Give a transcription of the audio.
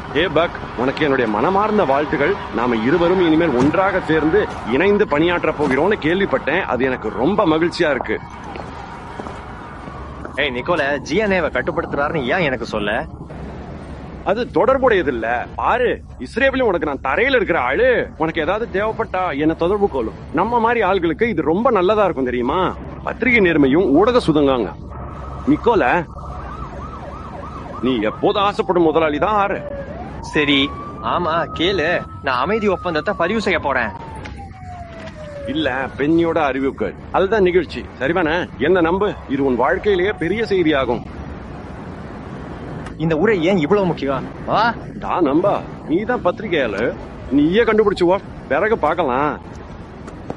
ஏ buck உனக்கு என்னுடைய மனமார்ந்த வாழ்த்துகள் நாம இருவரும் இனிமேல் ஒன்றாக சேர்ந்து இணைந்து பணியாற்ற போகிறோம்னு கேள்விப்பட்டேன் அது எனக்கு ரொம்ப மகிழ்ச்சியா இருக்கு ஏய் நிக்கோல ஜிஎன்ஏவை கட்டுப்படுத்துறாருன்னு ஏன் எனக்கு சொல்ல அது தொடர்புடையது இல்ல பாரு இஸ்ரேலையும் உனக்கு நான் தரையில இருக்கிற ஆளு உனக்கு ஏதாவது தேவைப்பட்டா என்ன தொடர்பு கொள்ளும் நம்ம மாதிரி ஆள்களுக்கு இது ரொம்ப நல்லதா இருக்கும் தெரியுமா பத்திரிகை நேர்மையும் ஊடக சுதங்காங்க நிக்கோல நீ எப்போது ஆசைப்படும் முதலாளி தான் ஆறு சரி ஆமா கேளு நான் அமைதி ஒப்பந்தத்தை பதிவு செய்ய போறேன் இல்ல பெண்ணியோட அறிவிப்புகள் அதுதான் நிகழ்ச்சி சரிதானே என்ன நம்பு இது உன் வாழ்க்கையிலேயே பெரிய செய்தியாகும் இந்த உரை ஏன் இவ்வளவு முக்கியம் வா தான் நம்பா நீ தான் பத்திரிகையாளு நீயே கண்டுபிடிச்சு வா பிறகு பார்க்கலாம்